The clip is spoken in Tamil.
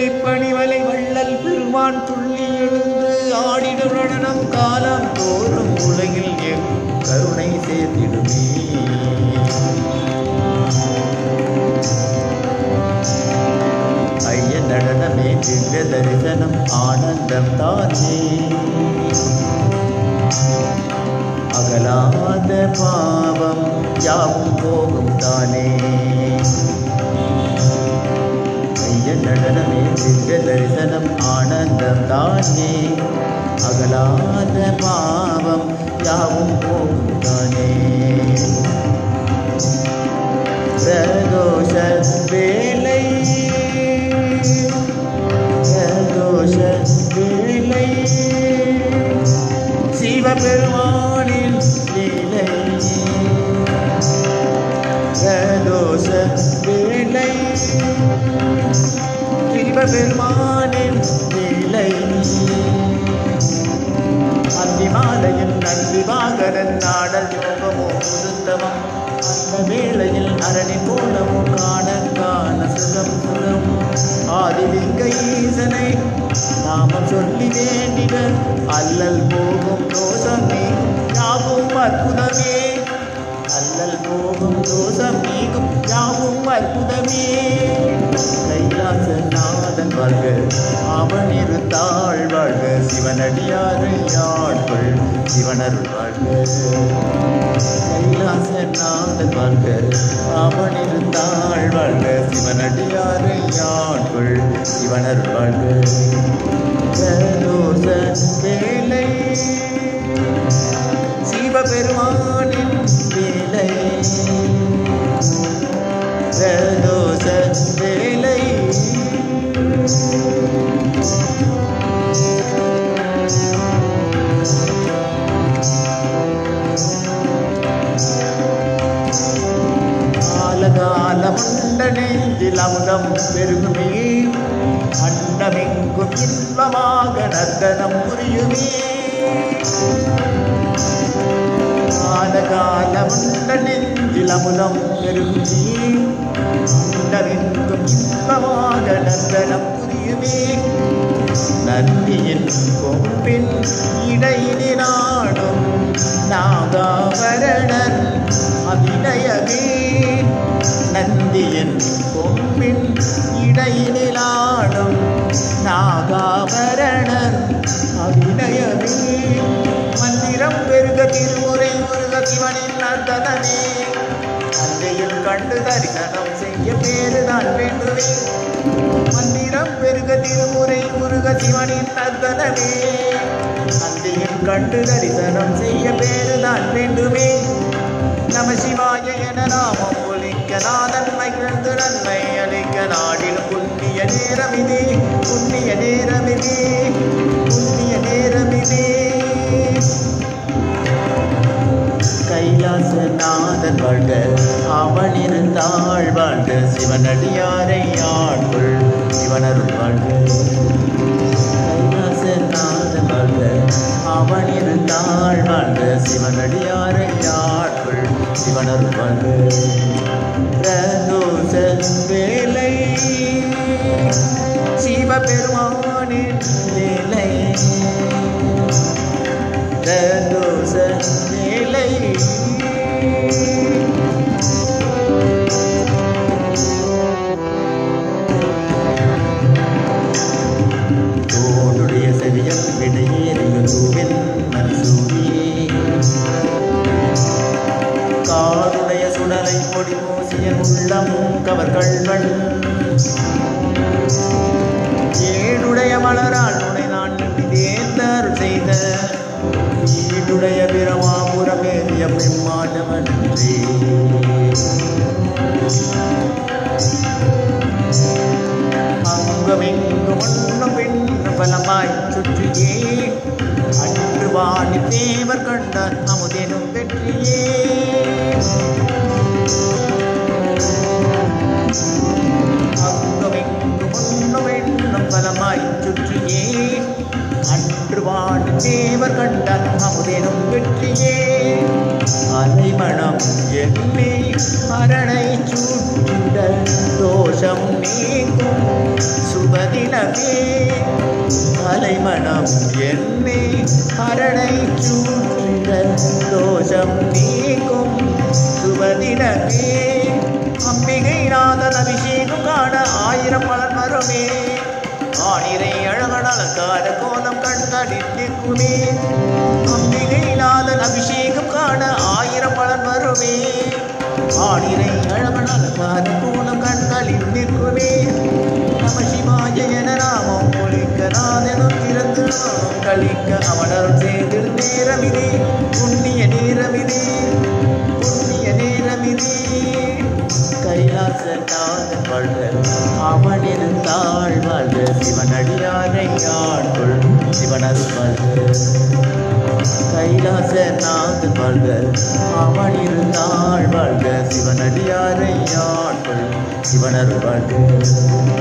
பணிவலை வள்ளல் பெருமான் துள்ளி எழுந்து ஆடிடும் நடனம் காலம் தோறும் உலகில் எங்கும் கருணை சேர்த்திடுமே ஐயன் நடனமே திவ்ய தரிசனம் ஆனந்தம் தானே அகலாத பாவம் யாவும் போகும் தானே ஐயன் நடனமே திவ்ய தரிசனம் ஆனந்தம் தானே அகலாத பாவம் யாவும் போகும் தானே பிரதோஷ வேலை பிரதோஷ வேலை சிவபெருமானின் லீலை பிரதோஷ வேலை சிவபெருமானின் லீலை அந்திமாலையில் நந்தி வாகரன் நாடல் யோகமோ புதுத்தமம் அந்த வேளையில் அரணி போலமோ காண காண சுகம் சுகம் ஆதிலிங்க ஈசனை நாமம் சொல்லி வேண்டிட அல்லல் போகும் தோஷம் நீங்கும் யாவும் அற்புதமே அல்லல் போகும் தோஷம் நீங்கும் யாவும் அற்புதமே கைலாச நாதன் வாழ்க அவன் இருத்தாள் வாழ்க சிவனடியாரை ஆட்கள் சிவனருள் வாழ்க கைலாச நாதன் வாழ்க அவன் இருந்தாள் வாழ்க சிவனடியாரை ஆட்கள் சிவனருள் வாழ்க பிரதோஷ வேலை சிவபெருமானின் வேலை பிரதோஷ வேலை காலகாலமுண்ட நெஞ்சில் அமுதம் பெருகுமே அண்டமெங்கும் இன்பமாக நர்த்தனம் புரியுமே காலகாலமுண்ட நெஞ்சில் அமுதம் பெருகுமே அண்டமெங்கும் இன்பமாக நர்த்தனம் புரியுமே நந்தியின் கொம்பின் இடையினாடும் நாகாபரணன் அபிநயமே நந்தியின் கொம்பின் இடையிலாடும் நாகாபரணன் அபிநயமே மந்திரம் பெருக திருமுறை முருக சிவனின் நர்த்தனமே அந்தையில் கண்டு தரிசனம் செய்ய பேருதான் வேண்டுமே மந்திரம் பெருக திருமுறை முருக சிவனின் நர்த்தனமே அந்தையில் கண்டு தரிசனம் செய்ய பேருதான் வேண்டுமே நம சிவாய என நாமம் ஒலிக்க நாதன் மகிழ்ந்து நன்மை அளிக்க நாடில் புண்ணிய நேரமிதே புண்ணிய நேரமிதே புண்ணிய நேரமிதே கைலாச நாதன் வாழ்க அவன் இருந்தாள் வாழ்க சிவனடியாரை ஆட்கள் சிவனருள் வாழ்க கைலாச நாதன் வாழ்க அவன் இருந்தாள் வாழ்க சிவனடியாரை ஆட்கள் சிவனருள் வாழ்க பிரதோஷ வேலை சிவபெருமானின் வேலை பிரதோஷ வேலை தோடுடைய செவியம் விடையேறிய தூவின் மன்சூரியே காருடைய சுடலை பொடி மூசிய உள்ளம் கவர் கள்வன் ஏடுடைய மலரால் உனை நான் தேர்ந்தர் செய்த ஈடுடைய பிரமாபுரமேறிய பெம்மாண்டவன்றே அங்கமெங்கும் ஒன்றும் பெண்ணும் பலமாய் சுற்றியே அன்று வாணி தேவர் கண்டார் அமுதெனும் வெற்றியே அங்கமெங்கும் ஒன்றும் பெண்ணும் பலமாய் சுற்றியே அன்று வாணி தேவர் கண்டார் அமுதெனும் வெற்றியே அலைமணம் என்னை அரணை சுற்றிட தோஷம் நீங்கும் சுப சுபதினமே அலைமணம் என்னே அரணை சூற்றிட தோஷம் நீக்கும் சுபதினமே அம்பிகை நாதன் அபிஷேகம் காண ஆயிரம் பலன் வருமே ஆணிரை அழகன் அலங்கார கோலம் கண்களிக்குமே அம்பிகை நாதன் அபிஷேகம் காண ஆயிரம் பலன் வருமே ஆணிரை அழகன் அலங்கார கோலம் கண்களில் நிற்குமே நம சிவாய என நாமம் ஒழிக்க நாதனும் திறந்து நாமம் கழிக்க அவனருள் செய்தில் நேரமிதே புண்ணிய நேரமிதே புண்ணிய நேரமிதே கைலாசநாதன் வாழ்க அவன் இருந்தாள் வாழ்க சிவனடியாரை ஆட்கொள் சிவனருள் வாழ்க கைலாசநாதன் வாழ்க அவன் இருந்தாள் வாழ்க சிவனடியாரை ஆட்கொள் சிவனருள் வாழ்க